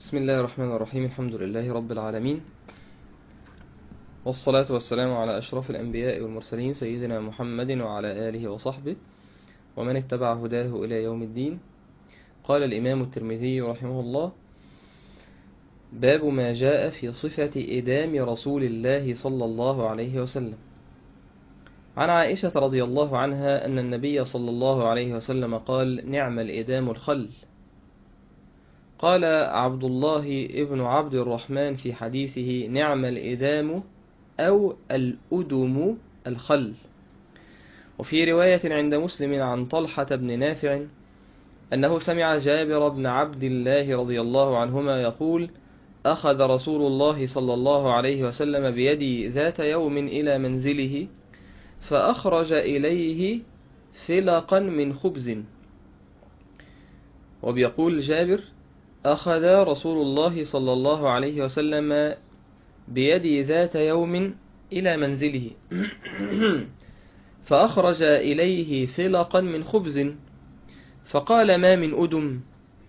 بسم الله الرحمن الرحيم الحمد لله رب العالمين والصلاة والسلام على أشرف الأنبياء والمرسلين سيدنا محمد وعلى آله وصحبه ومن اتبع هداه إلى يوم الدين قال الإمام الترمذي رحمه الله باب ما جاء في صفة إدام رسول الله صلى الله عليه وسلم عن عائشة رضي الله عنها أن النبي صلى الله عليه وسلم قال نعم الإدام الخل قال عبد الله ابن عبد الرحمن في حديثه نعم الإدام أو الأدم الخل وفي رواية عند مسلم عن طلحة بن نافع أنه سمع جابر بن عبد الله رضي الله عنهما يقول أخذ رسول الله صلى الله عليه وسلم بيدي ذات يوم إلى منزله فأخرج إليه فلقا من خبز وبيقول جابر أخذ رسول الله صلى الله عليه وسلم بيدي ذات يوم إلى منزله فأخرج إليه فلقا من خبز فقال ما من أدم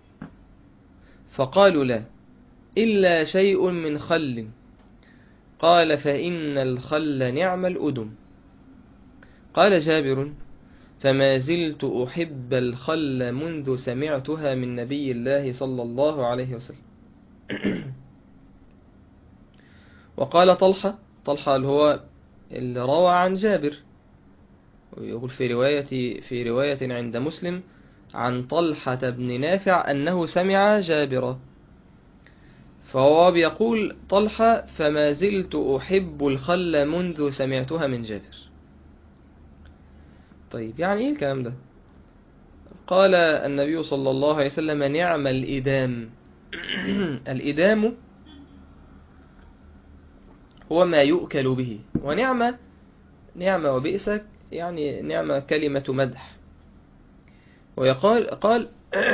فقالوا لا إلا شيء من خل قال فإن الخل نعم الأدم قال جابر فما زلت أحب الخل منذ سمعتها من نبي الله صلى الله عليه وسلم وقال طلحة طلحة اللي هو اللي روى عن جابر ويقول في رواية في رواية عند مسلم عن طلحة بن نافع أنه سمع جابرا فهو بيقول طلحة فما زلت أحب الخل منذ سمعتها من جابر طيب يعني ايه الكلام ده قال النبي صلى الله عليه وسلم نعم الإدام الإدام هو ما يؤكل به ونعمة نعمة وبئس يعني نعمة كلمة مدح ويقال قال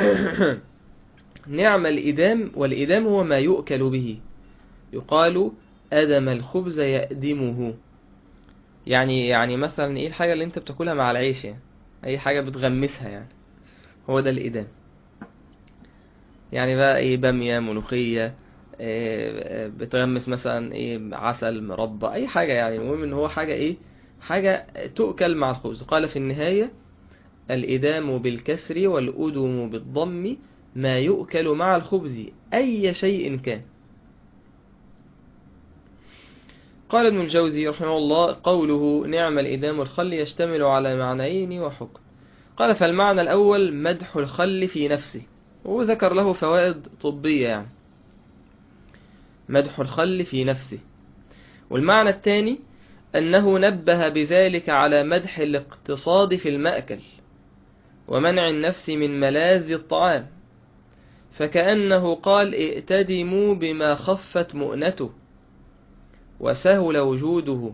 نعم الإدام والإدام هو ما يؤكل به يقال أدم الخبز يأدمه يعني يعني مثلا ايه الحاجة اللي انت بتاكلها مع العيش يعني اي حاجة بتغمسها يعني هو ده الإدام يعني بقى ايه بامية ملوخية إيه بتغمس مثلا ايه عسل مربى اي حاجة يعني المهم ان هو حاجة ايه حاجة تؤكل مع الخبز قال في النهاية الإدام بالكسر والأدم بالضم ما يؤكل مع الخبز أي شيء كان قال ابن الجوزي رحمه الله قوله نعم الإدام الخل يشتمل على معنيين وحكم قال فالمعنى الأول مدح الخل في نفسه وذكر له فوائد طبية يعني مدح الخل في نفسه والمعنى الثاني أنه نبه بذلك على مدح الاقتصاد في المأكل ومنع النفس من ملاذ الطعام فكأنه قال ائتدموا بما خفت مؤنته وسهل وجوده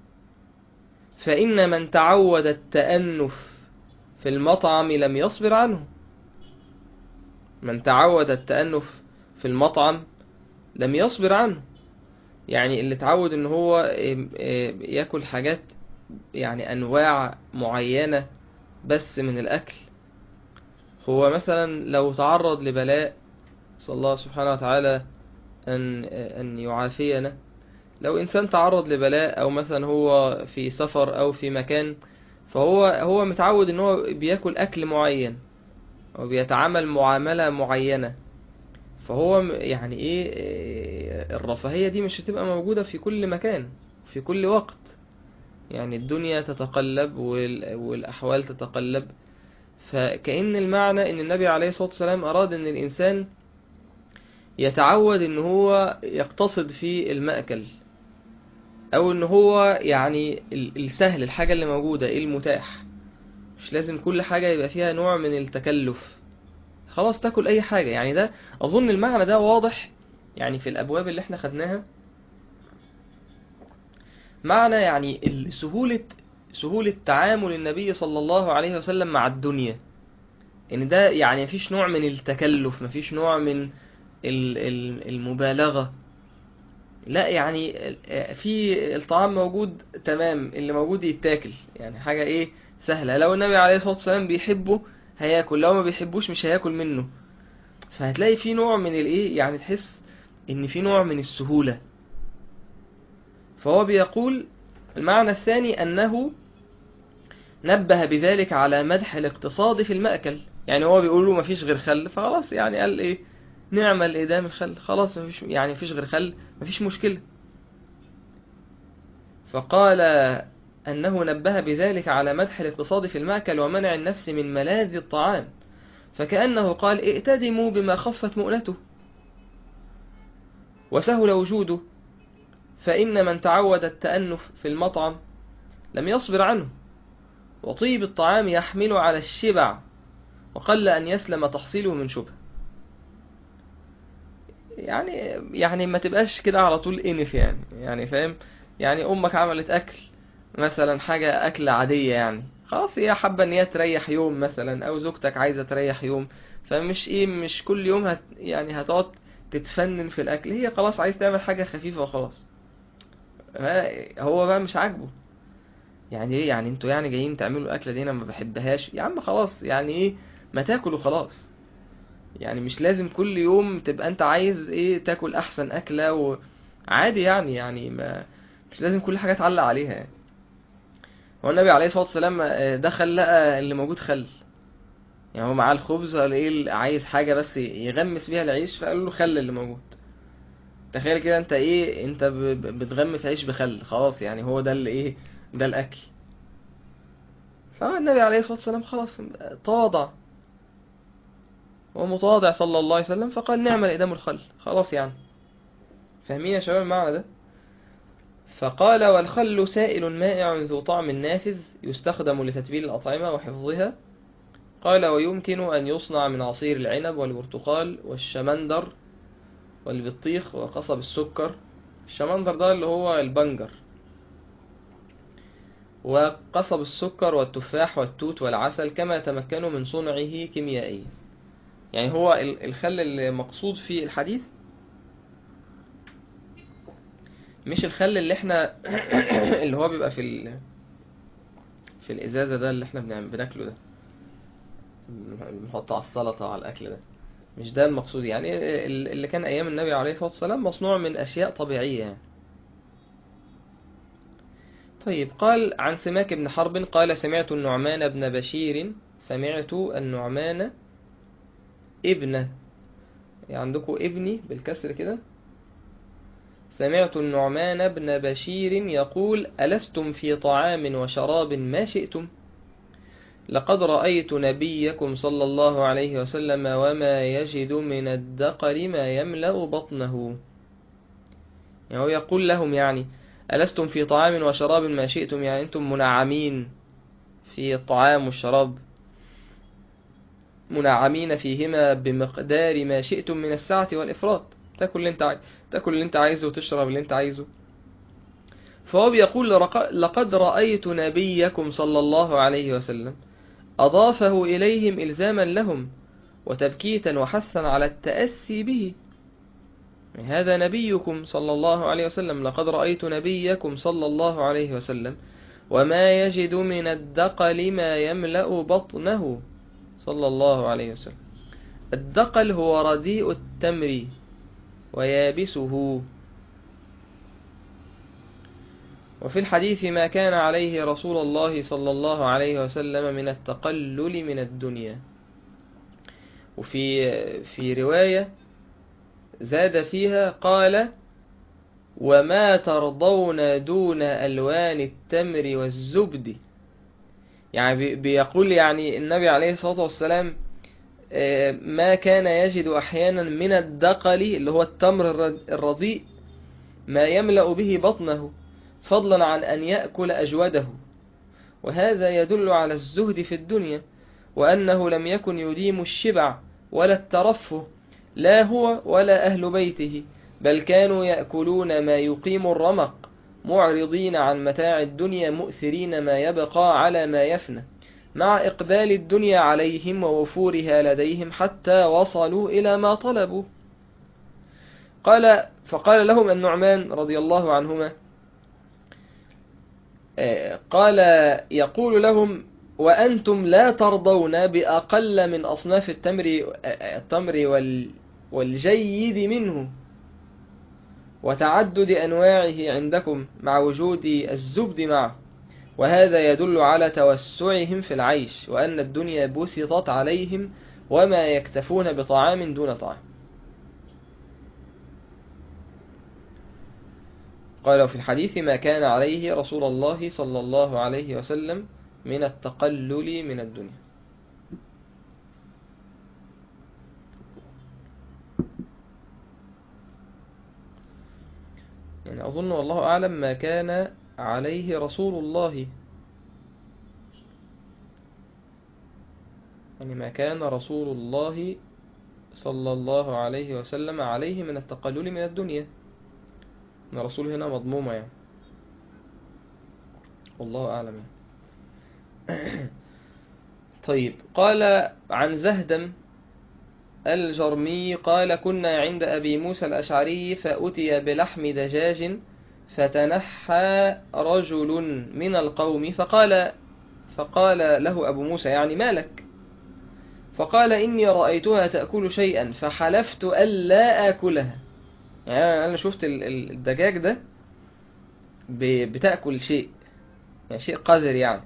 فإن من تعود التأنف في المطعم لم يصبر عنه من تعود التأنف في المطعم لم يصبر عنه يعني اللي تعود ان هو ياكل حاجات يعني انواع معينة بس من الاكل هو مثلا لو تعرض لبلاء صلى الله سبحانه وتعالى ان ان يعافينا لو انسان تعرض لبلاء او مثلا هو في سفر او في مكان فهو هو متعود ان هو بياكل اكل معين او بيتعامل معاملة معينة فهو يعني ايه الرفاهية دي مش هتبقى موجودة في كل مكان في كل وقت يعني الدنيا تتقلب والاحوال تتقلب فكأن المعنى ان النبي عليه الصلاة والسلام اراد ان الانسان يتعود ان هو يقتصد في المأكل او ان هو يعني السهل الحاجة اللي موجودة ايه المتاح مش لازم كل حاجة يبقى فيها نوع من التكلف خلاص تاكل اي حاجة يعني ده اظن المعنى ده واضح يعني في الابواب اللي احنا خدناها معنى يعني سهولة سهولة تعامل النبي صلى الله عليه وسلم مع الدنيا ان ده يعني مفيش نوع من التكلف مفيش نوع من المبالغة لا يعني في الطعام موجود تمام اللي موجود يتاكل يعني حاجة ايه سهلة لو النبي عليه الصلاة والسلام بيحبه هياكل لو ما بيحبوش مش هياكل منه فهتلاقي في نوع من الايه يعني تحس ان في نوع من السهولة فهو بيقول المعنى الثاني انه نبه بذلك على مدح الاقتصاد في المأكل يعني هو بيقول له مفيش غير خل فخلاص يعني قال ايه نعمل إدام الخل خلاص مفيش يعني مفيش غير خل مفيش مشكلة فقال أنه نبه بذلك على مدح الاقتصاد في المأكل ومنع النفس من ملاذ الطعام فكأنه قال ائتدموا بما خفت مؤنته وسهل وجوده فإن من تعود التأنف في المطعم لم يصبر عنه وطيب الطعام يحمل على الشبع وقل أن يسلم تحصيله من شبه يعني يعني ما تبقاش كده على طول انف يعني يعني فاهم يعني امك عملت اكل مثلا حاجة اكل عادية يعني خلاص هي حابة ان هي تريح يوم مثلا او زوجتك عايزة تريح يوم فمش ايه مش كل يوم هت يعني هتقعد تتفنن في الاكل هي خلاص عايز تعمل حاجة خفيفة وخلاص هو بقى مش عاجبه يعني ايه يعني انتوا يعني جايين تعملوا الاكله دي انا ما بحبهاش يا عم خلاص يعني ايه ما تاكل وخلاص يعني مش لازم كل يوم تبقى انت عايز ايه تاكل احسن اكله وعادي يعني يعني ما مش لازم كل حاجه تعلق عليها يعني هو النبي عليه الصلاه والسلام دخل لقى اللي موجود خل يعني هو معاه الخبز قال ايه عايز حاجه بس يغمس بيها العيش فقال له خل اللي موجود تخيل كده انت ايه انت بتغمس عيش بخل خلاص يعني هو ده اللي ايه ده الاكل فالنبي عليه الصلاه والسلام خلاص تواضع هو متواضع صلى الله عليه وسلم فقال نعم الإدام الخل خلاص يعني فاهمين يا شباب المعنى ده فقال والخل سائل مائع ذو طعم نافذ يستخدم لتتبيل الأطعمة وحفظها قال ويمكن أن يصنع من عصير العنب والبرتقال والشمندر والبطيخ وقصب السكر الشمندر ده اللي هو البنجر وقصب السكر والتفاح والتوت والعسل كما تمكنوا من صنعه كيميائيا يعني هو الخل المقصود في الحديث مش الخل اللي احنا اللي هو بيبقى في ال... في الازازه ده اللي احنا بناكله ده بنحطه على السلطه على الاكل ده مش ده المقصود يعني اللي كان ايام النبي عليه الصلاه والسلام مصنوع من اشياء طبيعيه يعني. طيب قال عن سماك بن حرب قال سمعت النعمان بن بشير سمعت النعمان ابنه يعني عندكم ابني بالكسر كده سمعت النعمان بن بشير يقول ألستم في طعام وشراب ما شئتم لقد رأيت نبيكم صلى الله عليه وسلم وما يجد من الدقر ما يملأ بطنه يعني هو يقول لهم يعني ألستم في طعام وشراب ما شئتم يعني أنتم منعمين في الطعام والشراب منعمين فيهما بمقدار ما شئتم من السعة والإفراط تاكل اللي انت عايز تاكل اللي انت عايزه وتشرب اللي انت عايزه فهو بيقول لقد رأيت نبيكم صلى الله عليه وسلم أضافه إليهم إلزاما لهم وتبكيتا وحثا على التأسي به هذا نبيكم صلى الله عليه وسلم لقد رأيت نبيكم صلى الله عليه وسلم وما يجد من الدقل ما يملأ بطنه صلى الله عليه وسلم الدقل هو رديء التمر ويابسه وفي الحديث ما كان عليه رسول الله صلى الله عليه وسلم من التقلل من الدنيا وفي في رواية زاد فيها قال وما ترضون دون ألوان التمر والزبد يعني بيقول يعني النبي عليه الصلاة والسلام ما كان يجد أحيانا من الدقل اللي هو التمر الرضيء ما يملأ به بطنه فضلا عن أن يأكل أجوده وهذا يدل على الزهد في الدنيا وأنه لم يكن يديم الشبع ولا الترفه لا هو ولا أهل بيته بل كانوا يأكلون ما يقيم الرمق معرضين عن متاع الدنيا مؤثرين ما يبقى على ما يفنى مع إقبال الدنيا عليهم ووفورها لديهم حتى وصلوا إلى ما طلبوا قال فقال لهم النعمان رضي الله عنهما قال يقول لهم وأنتم لا ترضون بأقل من أصناف التمر التمر وال والجيد منه وتعدد أنواعه عندكم مع وجود الزبد معه وهذا يدل على توسعهم في العيش وأن الدنيا بسطت عليهم وما يكتفون بطعام دون طعام قال في الحديث ما كان عليه رسول الله صلى الله عليه وسلم من التقلل من الدنيا يعني أظن والله أعلم ما كان عليه رسول الله يعني ما كان رسول الله صلى الله عليه وسلم عليه من التقلل من الدنيا ان الرسول هنا مضمومة يعني والله أعلم يعني. طيب قال عن زهدم الجرمي قال كنا عند أبي موسى الأشعري فأتي بلحم دجاج فتنحى رجل من القوم فقال فقال له أبو موسى يعني مالك فقال إني رأيتها تأكل شيئا فحلفت ألا آكلها يعني أنا شفت الدجاج ده بتأكل شيء يعني شيء قذر يعني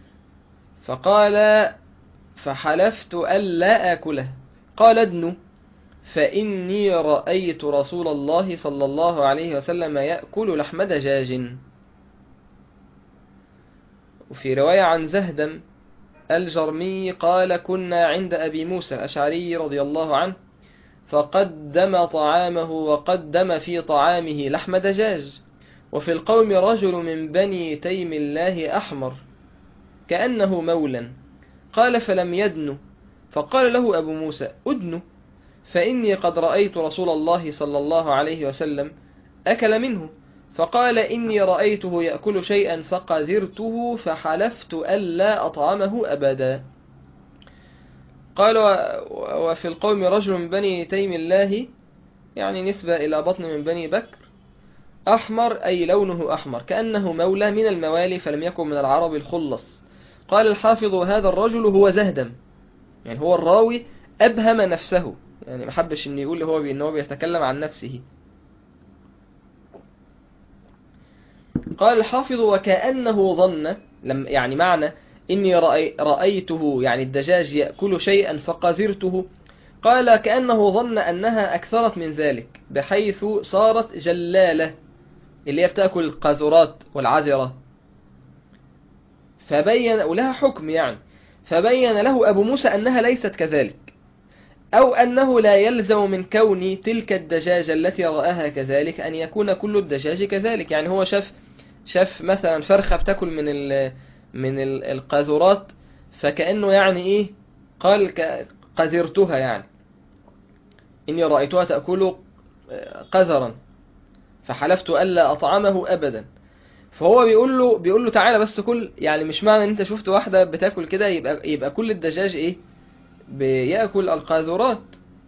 فقال فحلفت ألا آكلها قال ادنو فإني رأيت رسول الله صلى الله عليه وسلم يأكل لحم دجاج وفي رواية عن زهدم الجرمي قال كنا عند أبي موسى الأشعري رضي الله عنه فقدم طعامه وقدم في طعامه لحم دجاج وفي القوم رجل من بني تيم الله أحمر كأنه مولا قال فلم يدن فقال له أبو موسى أدن فإني قد رأيت رسول الله صلى الله عليه وسلم أكل منه فقال إني رأيته يأكل شيئا فقذرته فحلفت ألا أطعمه أبدا قال وفي القوم رجل من بني تيم الله يعني نسبة إلى بطن من بني بكر أحمر أي لونه أحمر كأنه مولى من الموالي فلم يكن من العرب الخلص قال الحافظ هذا الرجل هو زهدم يعني هو الراوي أبهم نفسه يعني ما حبش إن يقول هو إن هو بيتكلم عن نفسه قال الحافظ وكأنه ظن لم يعني معنى إني رأي رأيته يعني الدجاج يأكل شيئا فقذرته قال كأنه ظن أنها أكثرت من ذلك بحيث صارت جلالة اللي هي بتأكل القاذورات والعذرة فبين ولها حكم يعني فبين له أبو موسى أنها ليست كذلك أو أنه لا يلزم من كون تلك الدجاجة التي رآها كذلك أن يكون كل الدجاج كذلك يعني هو شاف شاف مثلا فرخة بتاكل من ال من القاذورات فكأنه يعني إيه قال قذرتها يعني إني رأيتها تأكل قذرا فحلفت ألا أطعمه أبدا فهو بيقول له بيقول له تعالى بس كل يعني مش معنى ان انت شفت واحدة بتاكل كده يبقى يبقى كل الدجاج ايه بياكل القاذورات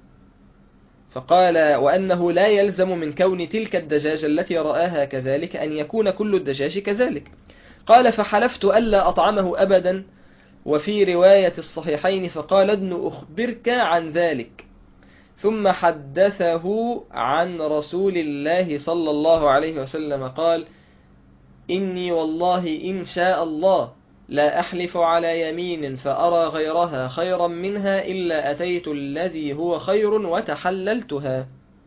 فقال وأنه لا يلزم من كون تلك الدجاجة التي رآها كذلك أن يكون كل الدجاج كذلك قال فحلفت ألا أطعمه أبدا وفي رواية الصحيحين فقال ابن أخبرك عن ذلك ثم حدثه عن رسول الله صلى الله عليه وسلم قال إني والله إن شاء الله لا أحلف على يمين فأرى غيرها خيرا منها إلا أتيت الذي هو خير وتحللتها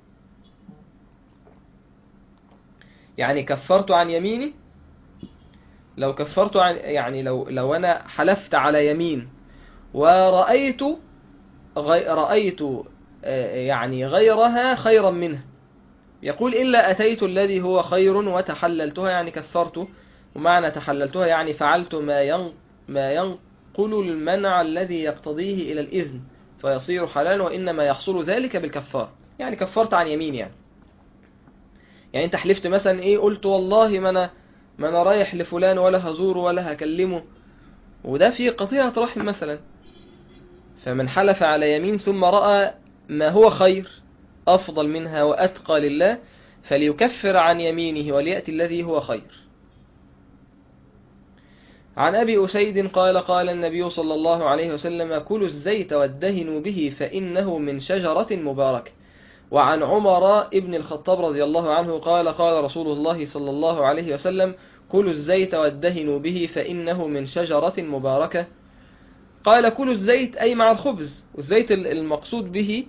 يعني كفرت عن يميني لو كفرت عن يعني لو لو أنا حلفت على يمين ورأيت غي رأيت يعني غيرها خيرا منها يقول إلا أتيت الذي هو خير وتحللتها يعني كفرت ومعنى تحللتها يعني فعلت ما ين ما ينقل المنع الذي يقتضيه إلى الإذن فيصير حلال وإنما يحصل ذلك بالكفار يعني كفرت عن يمين يعني يعني انت حلفت مثلا ايه قلت والله ما انا ما انا رايح لفلان ولا هزوره ولا هكلمه وده في قطيعة رحم مثلا فمن حلف على يمين ثم رأى ما هو خير أفضل منها وأتقى لله فليكفر عن يمينه وليأتي الذي هو خير عن أبي أسيد قال قال النبي صلى الله عليه وسلم كلوا الزيت وادهنوا به فإنه من شجرة مباركة وعن عمر ابن الخطاب رضي الله عنه قال قال رسول الله صلى الله عليه وسلم كلوا الزيت وادهنوا به فإنه من شجرة مباركة قال كلوا الزيت أي مع الخبز والزيت المقصود به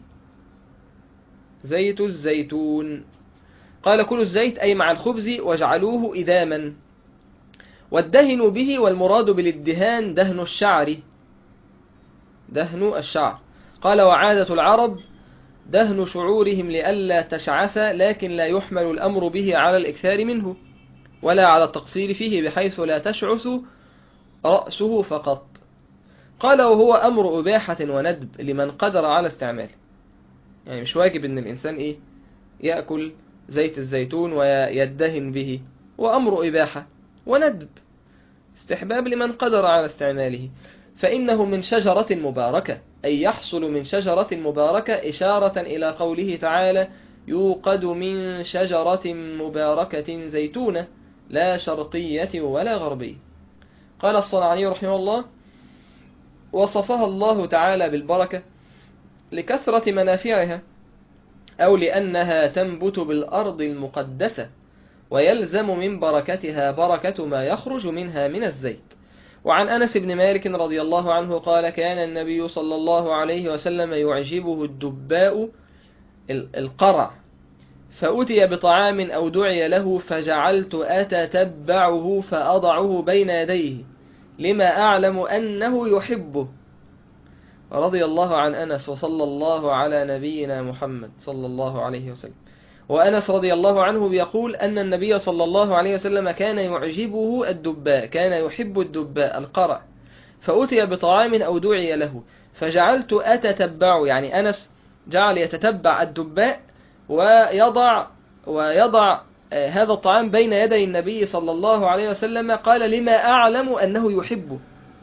زيت الزيتون قال كلوا الزيت أي مع الخبز واجعلوه إذاما وادهنوا به والمراد بالادهان دهن الشعر دهن الشعر قال وعادة العرب دهن شعورهم لئلا تشعث لكن لا يحمل الأمر به على الإكثار منه ولا على التقصير فيه بحيث لا تشعث رأسه فقط قال وهو أمر أباحة وندب لمن قدر على استعماله يعني مش واجب ان الإنسان إيه يأكل زيت الزيتون ويدهن به وأمر إباحة وندب استحباب لمن قدر على استعماله فإنه من شجرة مباركة أي يحصل من شجرة مباركة إشارة إلى قوله تعالى يوقد من شجرة مباركة زيتونة لا شرقية ولا غربية قال الصنعاني رحمه الله وصفها الله تعالى بالبركة لكثرة منافعها أو لأنها تنبت بالأرض المقدسة ويلزم من بركتها بركة ما يخرج منها من الزيت وعن أنس بن مالك رضي الله عنه قال كان النبي صلى الله عليه وسلم يعجبه الدباء القرع فأتي بطعام أو دعي له فجعلت أتتبعه فأضعه بين يديه لما أعلم أنه يحبه رضي الله عن أنس وصلى الله على نبينا محمد صلى الله عليه وسلم وأنس رضي الله عنه بيقول أن النبي صلى الله عليه وسلم كان يعجبه الدباء كان يحب الدباء القرع فأتي بطعام أو دعي له فجعلت أتتبع يعني أنس جعل يتتبع الدباء ويضع ويضع هذا الطعام بين يدي النبي صلى الله عليه وسلم قال لما أعلم أنه يحبه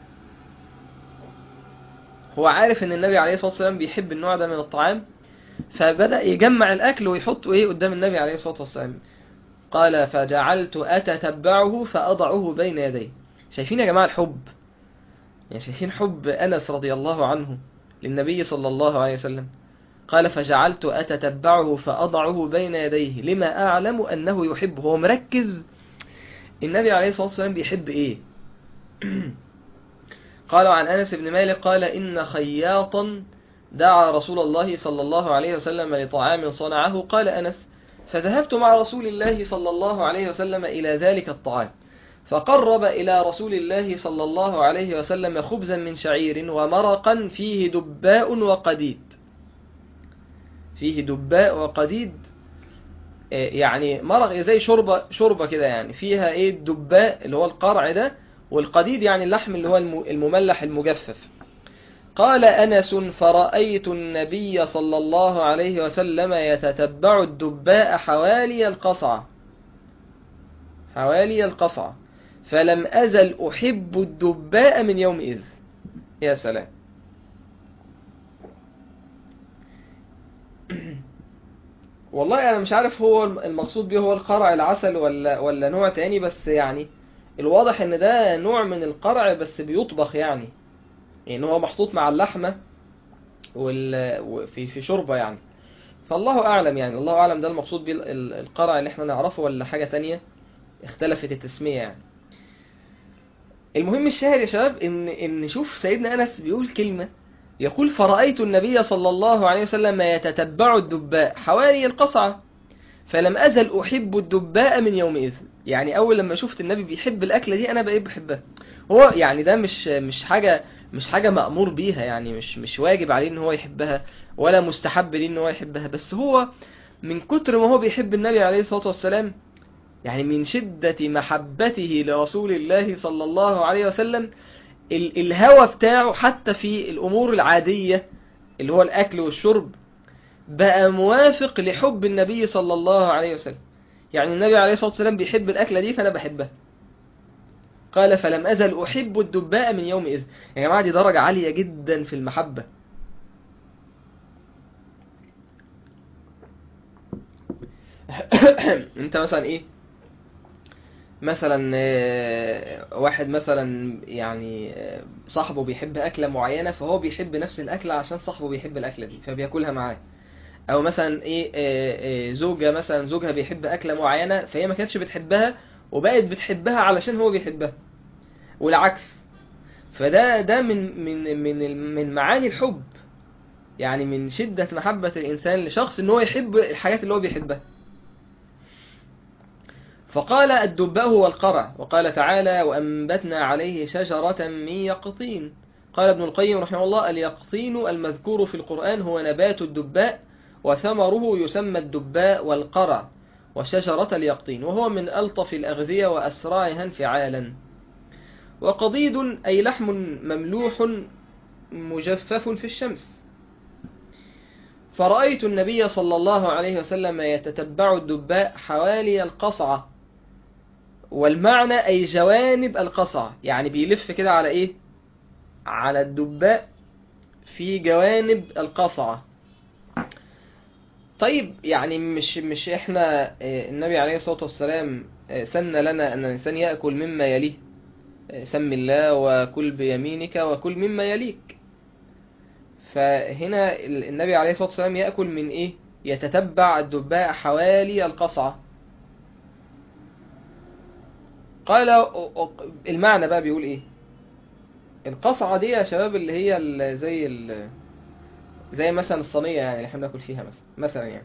هو عارف أن النبي عليه الصلاة والسلام بيحب النوع ده من الطعام فبدأ يجمع الأكل ويحطه إيه قدام النبي عليه الصلاة والسلام قال فجعلت أتتبعه فأضعه بين يديه شايفين يا جماعة الحب يعني شايفين حب أنس رضي الله عنه للنبي صلى الله عليه وسلم قال فجعلت أتتبعه فأضعه بين يديه لما أعلم أنه يحب هو مركز النبي عليه الصلاة والسلام بيحب إيه قال عن أنس بن مالك قال إن خياطا دعا رسول الله صلى الله عليه وسلم لطعام صنعه قال أنس فذهبت مع رسول الله صلى الله عليه وسلم إلى ذلك الطعام فقرب إلى رسول الله صلى الله عليه وسلم خبزا من شعير ومرقا فيه دباء وقديد فيه دباء وقديد يعني مرق زي شوربة شوربة كده يعني فيها ايه الدباء اللي هو القرع ده والقديد يعني اللحم اللي هو المملح المجفف قال أنس فرأيت النبي صلى الله عليه وسلم يتتبع الدباء حوالي القصعة حوالي القصعة فلم أزل أحب الدباء من يومئذ يا سلام والله أنا مش عارف هو المقصود به هو القرع العسل ولا ولا نوع تاني بس يعني الواضح ان ده نوع من القرع بس بيطبخ يعني يعني هو محطوط مع اللحمة وال... في في شوربة يعني فالله أعلم يعني الله أعلم ده المقصود بيه القرع اللي احنا نعرفه ولا حاجة تانية اختلفت التسمية يعني المهم الشاهد يا شباب ان ان شوف سيدنا أنس بيقول كلمة يقول فرأيت النبي صلى الله عليه وسلم يتتبع الدباء حوالي القصعة فلم أزل أحب الدباء من يومئذ يعني أول لما شفت النبي بيحب الأكلة دي أنا بقيت بحبها هو يعني ده مش مش حاجة مش حاجة مأمور بيها يعني مش مش واجب عليه ان هو يحبها ولا مستحب ليه ان هو يحبها بس هو من كتر ما هو بيحب النبي عليه الصلاة والسلام يعني من شدة محبته لرسول الله صلى الله عليه وسلم ال الهوى بتاعه حتى في الأمور العادية اللي هو الأكل والشرب بقى موافق لحب النبي صلى الله عليه وسلم يعني النبي عليه الصلاة والسلام بيحب الأكلة دي فأنا بحبها قال فلم أزل أحب الدباء من يوم إذ يا جماعة دي درجة عالية جدا في المحبة انت مثلا ايه مثلا آه، واحد مثلا يعني آه، صاحبه بيحب أكلة معينة فهو بيحب نفس الأكلة عشان صاحبه بيحب الأكلة دي فبياكلها معاه أو مثلا إيه آه، آه، زوجة مثلا زوجها بيحب أكلة معينة فهي ما كانتش بتحبها وبقت بتحبها علشان هو بيحبها والعكس فده ده من من من من معاني الحب يعني من شدة محبة الإنسان لشخص إن هو يحب الحاجات اللي هو بيحبها فقال الدباء هو القرع وقال تعالى وأنبتنا عليه شجرة من يقطين قال ابن القيم رحمه الله اليقطين المذكور في القرآن هو نبات الدباء وثمره يسمى الدباء والقرع وشجرة اليقطين وهو من ألطف الأغذية وأسرعها انفعالا وقضيد أي لحم مملوح مجفف في الشمس فرأيت النبي صلى الله عليه وسلم يتتبع الدباء حوالي القصعة والمعنى أي جوانب القصعة يعني بيلف كده على إيه على الدباء في جوانب القصعة طيب يعني مش مش احنا آه، النبي عليه الصلاة والسلام آه، سن لنا أن الإنسان يأكل مما يليه آه، سم الله وكل بيمينك وكل مما يليك فهنا ال- النبي عليه الصلاة والسلام يأكل من إيه يتتبع الدباء حوالي القصعة قال المعنى بقى بيقول إيه القصعة دي يا شباب اللي هي ال- زي ال زي مثلا الصينية يعني اللي احنا بناكل فيها مثلا مثلا يعني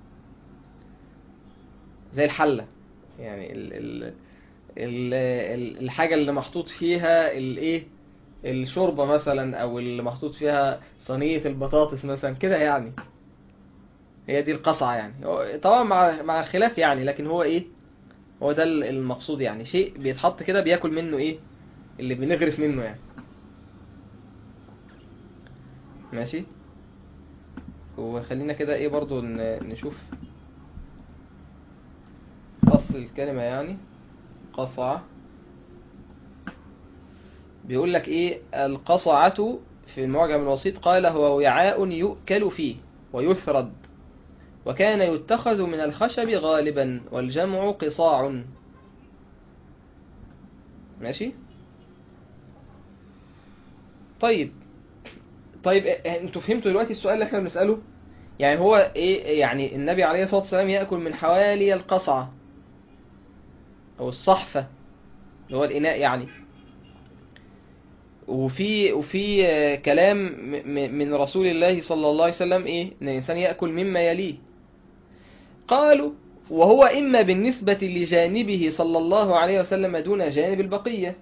زي الحلة يعني ال ال ال ال الحاجة اللي محطوط فيها الايه الشوربة مثلا او اللي محطوط فيها صينية البطاطس مثلا كده يعني هي دي القصعة يعني هو- طبعا مع مع خلاف يعني لكن هو ايه هو ده ال- المقصود يعني شيء بيتحط كده بياكل منه ايه اللي بنغرف منه يعني ماشي وخلينا كده ايه برضو ن- نشوف اصل الكلمة يعني قصعة بيقول لك ايه القصعة في المعجم الوسيط قال هو وعاء يؤكل فيه ويثرد وكان يتخذ من الخشب غالبا والجمع قصاع ماشي طيب طيب إيه- انتوا فهمتوا دلوقتي السؤال اللي احنا بنسأله يعني هو ايه يعني النبي عليه الصلاة والسلام يأكل من حوالي القصعة او الصحفة اللي هو الإناء يعني وفي وفي آه، كلام م- م- من رسول الله صلى الله عليه وسلم ايه ان الانسان يأكل مما يليه قالوا وهو إما بالنسبة لجانبه صلى الله عليه وسلم دون جانب البقية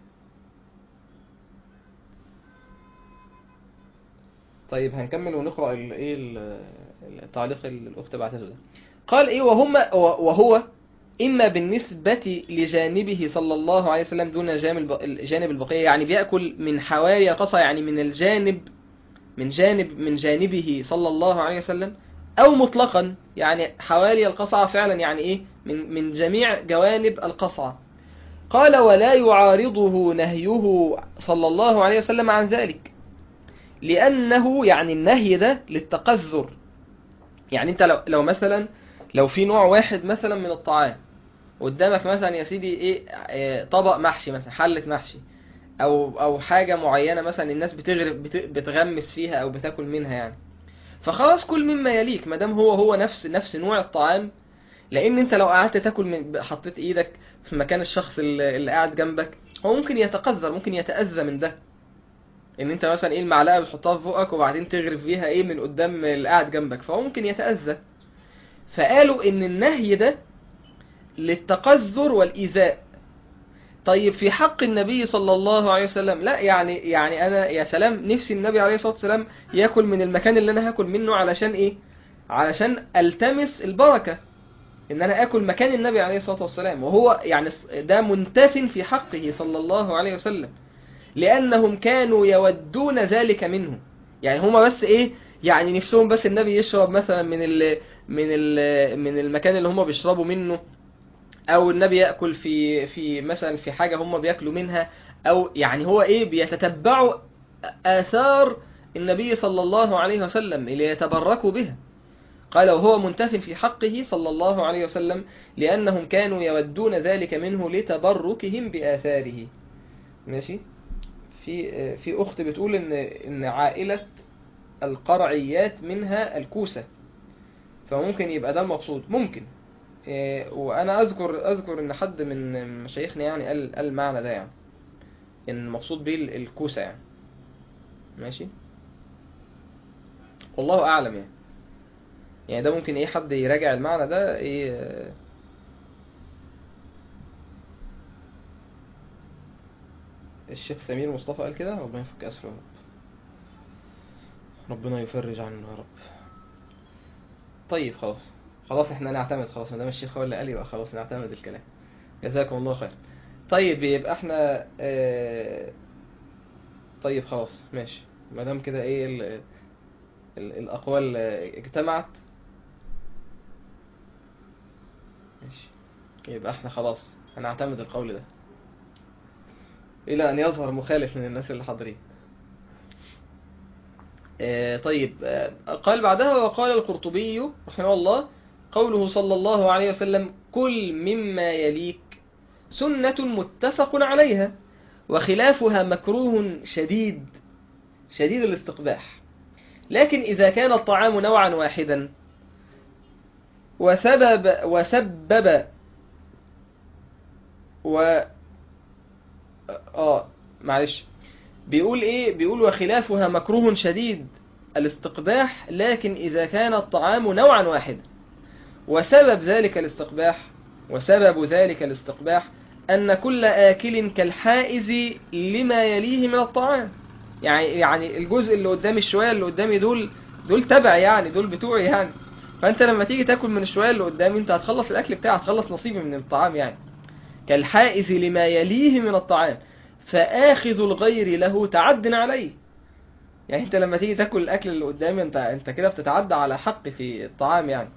طيب هنكمل ونقرأ ال- ايه ال- التعليق اللي الأخت بعتته ده قال ايه وهم وهو إما بالنسبة لجانبه صلى الله عليه وسلم دون جانب جانب البقية يعني بيأكل من حوالي قصة يعني من الجانب من جانب من جانبه صلى الله عليه وسلم أو مطلقا يعني حوالي القصعة فعلا يعني إيه من من جميع جوانب القصعة قال ولا يعارضه نهيه صلى الله عليه وسلم عن ذلك لأنه يعني النهي ده للتقذر يعني أنت لو لو مثلا لو في نوع واحد مثلا من الطعام قدامك مثلا يا سيدي ايه آه، طبق محشي مثلا حلة محشي او او حاجة معينة مثلا الناس بتغرف بت- بتغمس فيها او بتاكل منها يعني فخلاص كل مما يليك ما دام هو هو نفس نفس نوع الطعام لان انت لو قعدت تاكل من حطيت ايدك في مكان الشخص اللي اللي قاعد جنبك هو ممكن يتقذر ممكن يتأذى من ده ان انت مثلا ايه المعلقة بتحطها في بقك وبعدين تغرف بيها ايه من قدام اللي قاعد جنبك فهو ممكن يتأذى فقالوا ان النهي ده للتقذر والإيذاء طيب في حق النبي صلى الله عليه وسلم لا يعني يعني انا يا سلام نفسي النبي عليه الصلاة والسلام ياكل من المكان اللي انا هاكل منه علشان ايه علشان التمس البركة ان انا اكل مكان النبي عليه الصلاة والسلام وهو يعني ده منتف في حقه صلى الله عليه وسلم لانهم كانوا يودون ذلك منه يعني هما بس ايه يعني نفسهم بس النبي يشرب مثلا من ال من ال من المكان اللي هما بيشربوا منه او النبي ياكل في في مثلا في حاجه هم بياكلوا منها او يعني هو ايه بيتتبعوا اثار النبي صلى الله عليه وسلم اللي يتبركوا بها قال وهو منتف في حقه صلى الله عليه وسلم لأنهم كانوا يودون ذلك منه لتبركهم بآثاره ماشي في في أخت بتقول إن إن عائلة القرعيات منها الكوسة فممكن يبقى ده المقصود ممكن إيه، وأنا أذكر أذكر إن حد من مشايخنا يعني قال قال المعنى ده يعني إن المقصود بيه الكوسة يعني ماشي والله أعلم يعني يعني ده ممكن ايه حد يراجع المعنى ده ايه الشيخ سمير مصطفى قال كده ربنا يفك اسره يا رب ربنا يفرج عنه يا رب طيب خلاص خلاص احنا نعتمد خلاص ما دام الشيخ هو اللي قال يبقى خلاص نعتمد الكلام جزاكم الله خير طيب يبقى احنا اه طيب خلاص ماشي ما دام كده ايه ال ال الاقوال اجتمعت ماشي يبقى احنا خلاص هنعتمد القول ده الى ان يظهر مخالف من الناس اللي حاضرين آه طيب آه قال بعدها وقال القرطبي رحمه الله قوله صلى الله عليه وسلم كل مما يليك سنة متفق عليها وخلافها مكروه شديد شديد الاستقباح لكن إذا كان الطعام نوعا واحدا وسبب وسبب و اه معلش بيقول ايه بيقول وخلافها مكروه شديد الاستقباح لكن اذا كان الطعام نوعا واحدا وسبب ذلك الاستقباح وسبب ذلك الاستقباح ان كل اكل كالحائز لما يليه من الطعام يعني يعني الجزء اللي قدامي الشويه اللي قدامي دول دول تبع يعني دول بتوعي يعني فانت لما تيجي تاكل من الشويه اللي قدامي انت هتخلص الاكل بتاعك هتخلص نصيبي من الطعام يعني كالحائز لما يليه من الطعام فآخذ الغير له تعد عليه يعني انت لما تيجي تاكل الاكل اللي قدامي انت انت كده بتتعدى على حق في الطعام يعني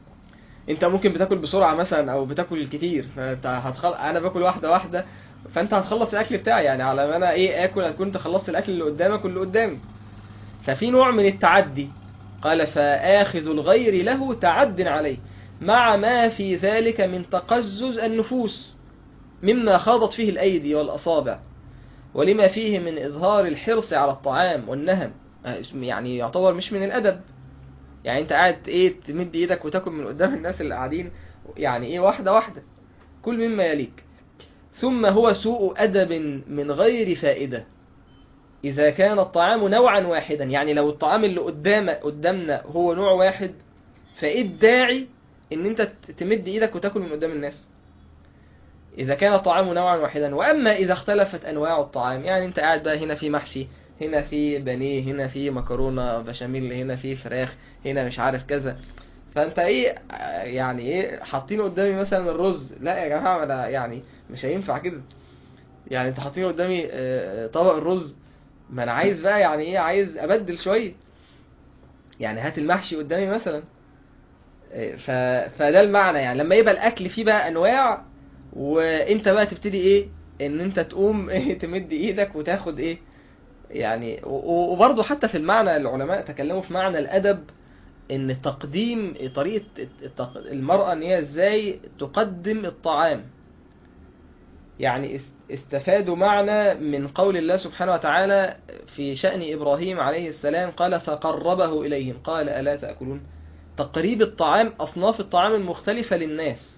انت ممكن بتاكل بسرعه مثلا او بتاكل كتير فانت هتخل... انا باكل واحده واحده فانت هتخلص الاكل بتاعي يعني على ما انا ايه اكل هتكون انت خلصت الاكل اللي قدامك واللي قدامي ففي نوع من التعدي قال فآخذ الغير له تعد عليه مع ما في ذلك من تقزز النفوس مما خاضت فيه الأيدي والأصابع ولما فيه من إظهار الحرص على الطعام والنهم يعني يعتبر مش من الأدب يعني انت قاعد ايه تمد ايدك وتاكل من قدام الناس اللي قاعدين يعني ايه واحدة واحدة كل مما يليك ثم هو سوء أدب من غير فائدة إذا كان الطعام نوعا واحدا يعني لو الطعام اللي قدام قدامنا هو نوع واحد فإيه الداعي إن أنت تمد إيدك وتاكل من قدام الناس إذا كان الطعام نوعا واحدا وأما إذا اختلفت أنواع الطعام يعني أنت قاعد بقى هنا في محشي هنا في بانيه هنا في مكرونة بشاميل هنا في فراخ هنا مش عارف كذا فانت ايه يعني ايه حاطين قدامي مثلا الرز لا يا جماعه انا يعني مش هينفع كده يعني انت حاطين قدامي طبق الرز ما انا عايز بقى يعني ايه عايز ابدل شويه يعني هات المحشي قدامي مثلا ف... فده المعنى يعني لما يبقى الاكل فيه بقى انواع وانت بقى تبتدي ايه ان انت تقوم ايه تمد ايدك وتاخد ايه يعني وبرضه حتى في المعنى العلماء تكلموا في معنى الادب ان تقديم طريقة المرأة ان هي ازاي تقدم الطعام يعني استفادوا معنى من قول الله سبحانه وتعالى في شأن إبراهيم عليه السلام قال فقربه إليهم قال ألا تأكلون تقريب الطعام أصناف الطعام المختلفة للناس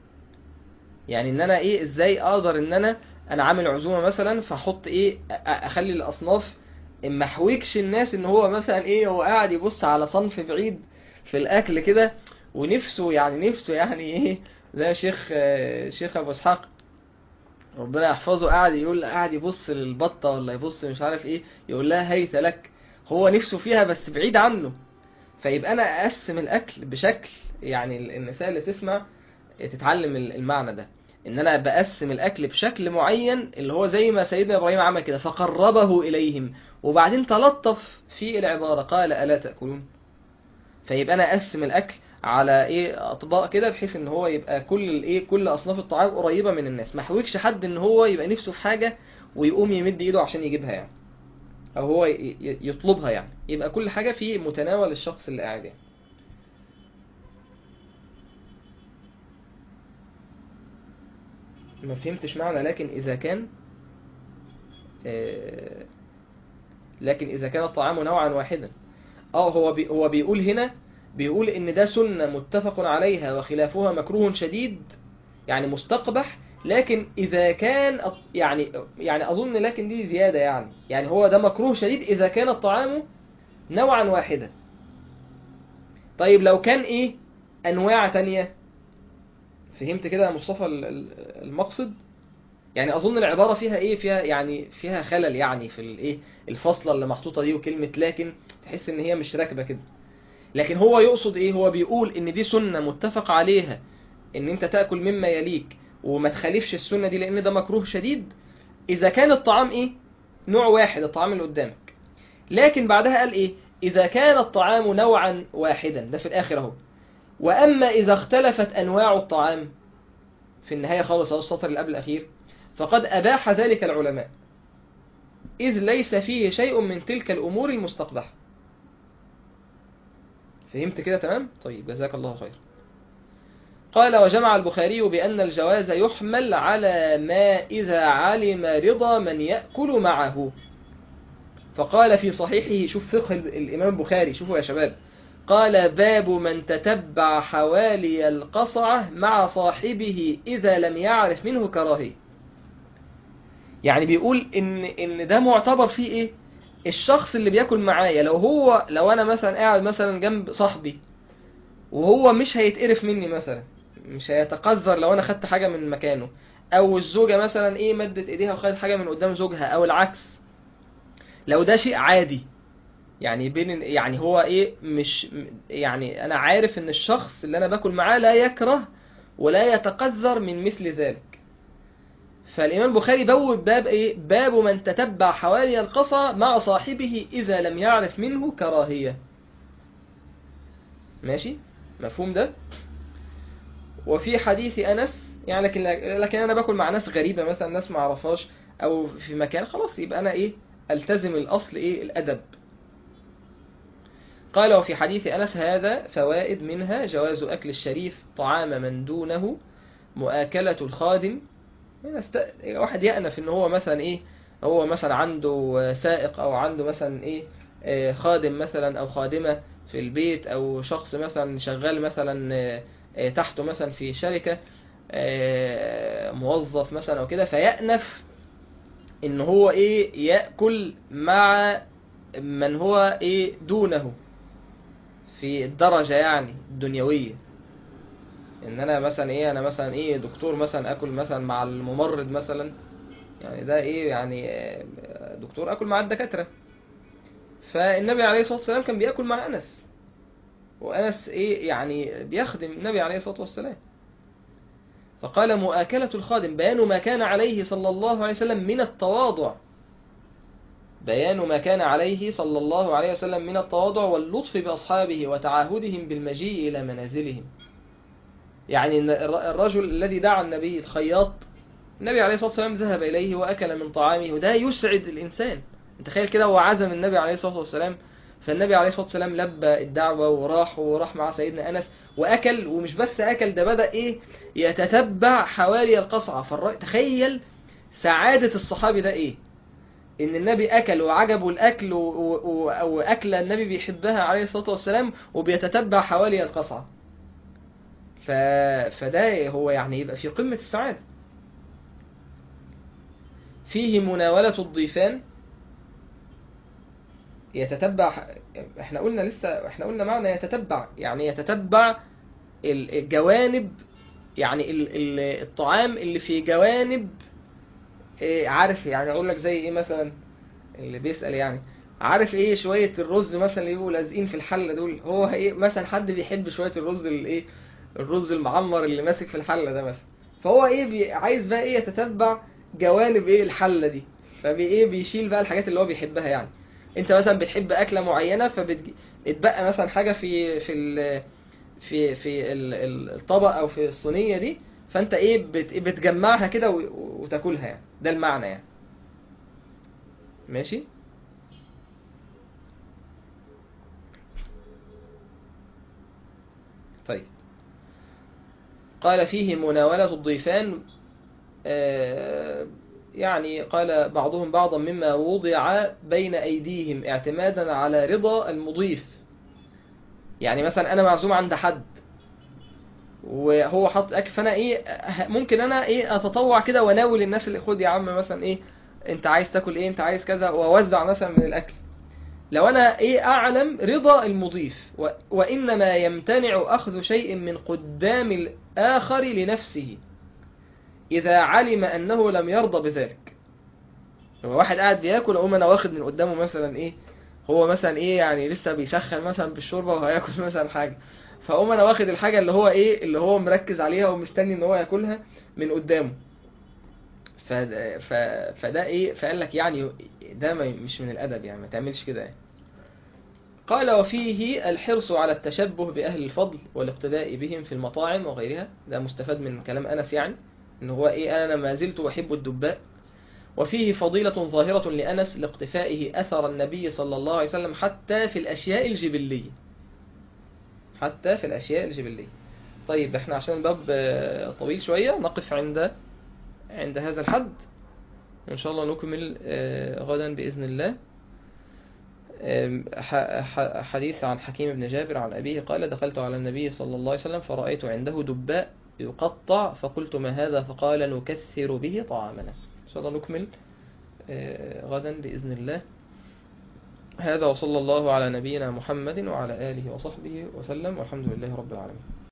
يعني ان انا ايه ازاي اقدر ان انا انا عامل عزومة مثلا فاحط ايه اخلي الاصناف ما احوجش الناس ان هو مثلا ايه هو قاعد يبص على صنف بعيد في الاكل كده ونفسه يعني نفسه يعني ايه زي شيخ شيخ ابو اسحاق ربنا يحفظه قاعد يقول قاعد يبص للبطه ولا يبص مش عارف ايه يقول لها هيت لك هو نفسه فيها بس بعيد عنه فيبقى انا اقسم الاكل بشكل يعني النساء اللي تسمع تتعلم المعنى ده ان انا بقسم الاكل بشكل معين اللي هو زي ما سيدنا ابراهيم عمل كده فقربه اليهم وبعدين تلطف في العبارة قال الا تأكلون فيبقى انا اقسم الاكل على ايه اطباق كده بحيث ان هو يبقى كل الايه كل اصناف الطعام قريبة من الناس ما احوجش حد ان هو يبقى نفسه في حاجة ويقوم يمد ايده عشان يجيبها يعني او هو يطلبها يعني يبقى كل حاجة في متناول الشخص اللي قاعد يعني ما فهمتش معنى لكن إذا كان آه، لكن إذا كان الطعام نوعا واحدا اه هو بي هو بيقول هنا بيقول إن ده سنة متفق عليها وخلافها مكروه شديد يعني مستقبح لكن إذا كان الط- يعني يعني أظن لكن دي زيادة يعني يعني هو ده مكروه شديد إذا كان الطعام نوعا واحدا طيب لو كان إيه أنواع تانية فهمت كده يا مصطفى ال- ال- المقصد يعني اظن العباره فيها ايه فيها يعني فيها خلل يعني في الايه الفاصله اللي محطوطه دي وكلمه لكن تحس ان هي مش راكبه كده لكن هو يقصد ايه هو بيقول ان دي سنه متفق عليها ان انت تاكل مما يليك وما تخالفش السنه دي لان ده مكروه شديد اذا كان الطعام ايه نوع واحد الطعام اللي قدامك لكن بعدها قال ايه اذا كان الطعام نوعا واحدا ده في الاخر اهو واما اذا اختلفت انواع الطعام في النهايه خالص اهو السطر اللي قبل الاخير فقد أباح ذلك العلماء إذ ليس فيه شيء من تلك الأمور المستقبحة فهمت كده تمام؟ طيب جزاك الله خير قال وجمع البخاري بأن الجواز يحمل على ما إذا علم رضا من يأكل معه فقال في صحيحه شوف فقه الإمام البخاري شوفوا يا شباب قال باب من تتبع حوالي القصعة مع صاحبه إذا لم يعرف منه كراهية يعني بيقول ان ان ده معتبر فيه ايه الشخص اللي بياكل معايا لو هو لو انا مثلا قاعد مثلا جنب صاحبي وهو مش هيتقرف مني مثلا مش هيتقذر لو انا خدت حاجه من مكانه او الزوجه مثلا ايه مدت ايديها وخدت حاجه من قدام زوجها او العكس لو ده شيء عادي يعني بين يعني هو ايه مش يعني انا عارف ان الشخص اللي انا باكل معاه لا يكره ولا يتقذر من مثل ذلك فالإمام البخاري بوب باب إيه؟ باب من تتبع حوالي القصى مع صاحبه إذا لم يعرف منه كراهية ماشي مفهوم ده وفي حديث أنس يعني لكن, لكن أنا باكل مع ناس غريبة مثلا ناس ما اعرفهاش أو في مكان خلاص يبقى أنا إيه ألتزم الأصل إيه الأدب قال وفي حديث أنس هذا فوائد منها جواز أكل الشريف طعام من دونه مؤاكلة الخادم يست... واحد يأنف ان هو مثلا ايه هو مثلا عنده سائق او عنده مثلا ايه آه، خادم مثلا او خادمة في البيت او شخص مثلا شغال مثلا آه، آه، تحته مثلا في شركة آه، موظف مثلا او كده فيأنف ان هو ايه يأكل مع من هو ايه دونه في الدرجة يعني الدنيوية ان انا مثلا ايه انا مثلا ايه دكتور مثلا اكل مثلا مع الممرض مثلا يعني ده ايه يعني آه، دكتور اكل مع الدكاترة فالنبي عليه الصلاة والسلام كان بياكل مع انس وانس ايه يعني بيخدم النبي عليه الصلاة والسلام فقال مؤاكلة الخادم بيان ما كان عليه صلى الله عليه وسلم من التواضع بيان ما كان عليه صلى الله عليه وسلم من التواضع واللطف بأصحابه وتعاهدهم بالمجيء إلى منازلهم يعني إن الر- الرجل الذي دعا النبي الخياط النبي عليه الصلاة والسلام ذهب إليه وأكل من طعامه وده يسعد الإنسان انت تخيل كده هو عزم النبي عليه الصلاة والسلام فالنبي عليه الصلاة والسلام لبى الدعوة وراح وراح مع سيدنا أنس وأكل ومش بس أكل ده بدأ إيه يتتبع حوالي القصعة فالر... تخيل سعادة الصحابي ده إيه إن النبي أكل وعجبه الأكل و... و... و... وأكلة النبي بيحبها عليه الصلاة والسلام وبيتتبع حوالي القصعة ف... فده هو يعني يبقى في قمة السعادة فيه مناولة الضيفان يتتبع احنا قلنا لسه احنا قلنا معنى يتتبع يعني يتتبع ال- الجوانب يعني ال- ال- الطعام اللي في جوانب إيه عارف يعني اقول لك زي ايه مثلا اللي بيسأل يعني عارف ايه شوية الرز مثلا اللي بيبقوا لازقين في الحلة دول هو ايه مثلا حد بيحب شوية الرز الايه الرز المعمر اللي ماسك في الحلة ده مثلا فهو ايه بي عايز بقى ايه يتتبع جوانب ايه الحلة دي فبي ايه بيشيل بقى الحاجات اللي هو بيحبها يعني انت مثلا بتحب اكلة معينة فبتبقى مثلا حاجة في في ال في في ال- ال- الطبق او في الصينية دي فانت ايه بت بتجمعها كده و- وتاكلها يعني ده المعنى يعني ماشي طيب قال فيه مناولة الضيفان آه، يعني قال بعضهم بعضا مما وضع بين أيديهم اعتمادا على رضا المضيف يعني مثلا أنا معزوم عند حد وهو حط أكل فأنا إيه ه- ممكن أنا إيه أتطوع كده وأناول الناس اللي خد يا عم مثلا إيه أنت عايز تاكل إيه أنت عايز كذا وأوزع مثلا من الأكل لو أنا إيه أعلم رضا المضيف و- وإنما يمتنع أخذ شيء من قدام الآخر لنفسه إذا علم أنه لم يرضى بذلك لو واحد قاعد بياكل أقوم أنا واخد من قدامه مثلا إيه هو مثلا إيه يعني لسه بيسخن مثلا بالشوربة وهياكل مثلا حاجة فأقوم أنا واخد الحاجة اللي هو إيه اللي هو مركز عليها ومستني إن هو ياكلها من قدامه فده, ف... فده إيه فقال لك يعني ده ما- مش من الأدب يعني ما تعملش كده يعني قال وفيه الحرص على التشبه بأهل الفضل والاقتداء بهم في المطاعم وغيرها ده مستفاد من كلام أنس يعني إن هو إيه أنا ما زلت أحب الدباء وفيه فضيلة ظاهرة لأنس لاقتفائه أثر النبي صلى الله عليه وسلم حتى في الأشياء الجبلية حتى في الأشياء الجبلية طيب احنا عشان الباب آه، طويل شوية نقف عند عند هذا الحد وإن شاء الله نكمل آه، غدا بإذن الله آم، ح- ح- حديث عن حكيم بن جابر عن أبيه قال دخلت على النبي صلى الله عليه وسلم فرأيت عنده دباء يقطع فقلت ما هذا فقال نكثر به طعامنا إن شاء الله نكمل آه، غدا بإذن الله هذا وصلى الله على نبينا محمد وعلى آله وصحبه وسلم والحمد لله رب العالمين